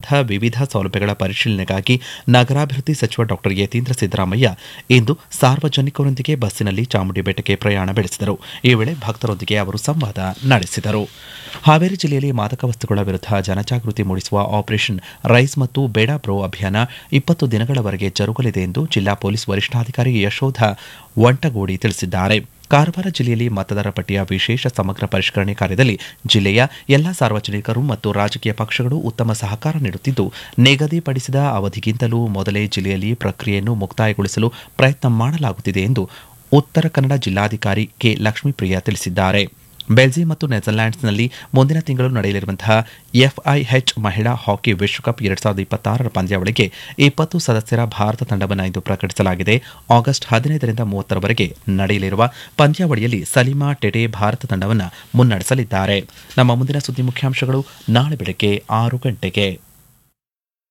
ನೀಡಲಾಗುವಂತಹ ವಿವಿಧ ಸೌಲಭ್ಯಗಳ ಪರಿಶೀಲನೆಗಾಗಿ ನಗರಾಭಿವೃದ್ಧಿ ಸಚಿವ ಡಾ ಯತೀಂದ್ರ ಸಿದ್ದರಾಮಯ್ಯ ಇಂದು ಸಾರ್ವಜನಿಕರೊಂದಿಗೆ ಬಸ್ಸಿನಲ್ಲಿ ಚಾಮುಂಡಿ ಬೆಟ್ಟಕ್ಕೆ ಪ್ರಯಾಣ ಬೆಳೆಸಿದರು ಈ ವೇಳೆ ಭಕ್ತರೊಂದಿಗೆ ಅವರು ಸಂವಾದ ನಡೆಸಿದರು ಹಾವೇರಿ ಜಿಲ್ಲೆಯಲ್ಲಿ ಮಾದಕ ವಸ್ತುಗಳ ವಿರುದ್ಧ ಜನಜಾಗೃತಿ ಮೂಡಿಸುವ ಆಪರೇಷನ್ ರೈಸ್ ಮತ್ತು ಬೇಡ ಬ್ರೋ ಅಭಿಯಾನ ಇಪ್ಪತ್ತು ದಿನಗಳವರೆಗೆ ಜರುಗಲಿದೆ ಎಂದು ಜಿಲ್ಲಾ ಪೊಲೀಸ್ ವರಿಷ್ಠಾಧಿಕಾರಿ ಯಶೋಧ ವಂಟಗೋಡಿ ತಿಳಿಸಿದ್ದಾರೆ ಕಾರವಾರ ಜಿಲ್ಲೆಯಲ್ಲಿ ಮತದಾರ ಪಟ್ಟಿಯ ವಿಶೇಷ ಸಮಗ್ರ ಪರಿಷ್ಕರಣೆ ಕಾರ್ಯದಲ್ಲಿ ಜಿಲ್ಲೆಯ ಎಲ್ಲಾ ಸಾರ್ವಜನಿಕರು ಮತ್ತು ರಾಜಕೀಯ ಪಕ್ಷಗಳು ಉತ್ತಮ ಸಹಕಾರ ನೀಡುತ್ತಿದ್ದು ನಿಗದಿಪಡಿಸಿದ ಅವಧಿಗಿಂತಲೂ ಮೊದಲೇ ಜಿಲ್ಲೆಯಲ್ಲಿ ಪ್ರಕ್ರಿಯೆಯನ್ನು ಮುಕ್ತಾಯಗೊಳಿಸಲು ಪ್ರಯತ್ನ ಮಾಡಲಾಗುತ್ತಿದೆ ಎಂದು ಉತ್ತರ ಕನ್ನಡ ಜಿಲ್ಲಾಧಿಕಾರಿ ಕೆ ಲಕ್ಷ್ಮೀಪ್ರಿಯ ತಿಳಿಸಿದ್ದಾರೆ ಬೆಲ್ಜಿಯಂ ಮತ್ತು ನೆದರ್ಲ್ಯಾಂಡ್ಸ್ನಲ್ಲಿ ಮುಂದಿನ ತಿಂಗಳು ನಡೆಯಲಿರುವಂತಹ ಎಫ್ಐಎಚ್ ಮಹಿಳಾ ಹಾಕಿ ವಿಶ್ವಕಪ್ ಎರಡ್ ಸಾವಿರದ ಇಪ್ಪತ್ತಾರರ ಪಂದ್ಯಾವಳಿಗೆ ಇಪ್ಪತ್ತು ಸದಸ್ಯರ ಭಾರತ ತಂಡವನ್ನು ಇಂದು ಪ್ರಕಟಿಸಲಾಗಿದೆ ಆಗಸ್ಟ್ ಹದಿನೈದರಿಂದ ಮೂವತ್ತರವರೆಗೆ ನಡೆಯಲಿರುವ ಪಂದ್ಯಾವಳಿಯಲ್ಲಿ ಸಲೀಮಾ ಟೆಟೆ ಭಾರತ ತಂಡವನ್ನು ಮುನ್ನಡೆಸಲಿದ್ದಾರೆ ನಮ್ಮ ಮುಂದಿನ ಸುದ್ದಿ ಮುಖ್ಯಾಂಶಗಳು ನಾಳೆ ಬೆಳಗ್ಗೆ ಆರು ಗಂಟೆಗೆ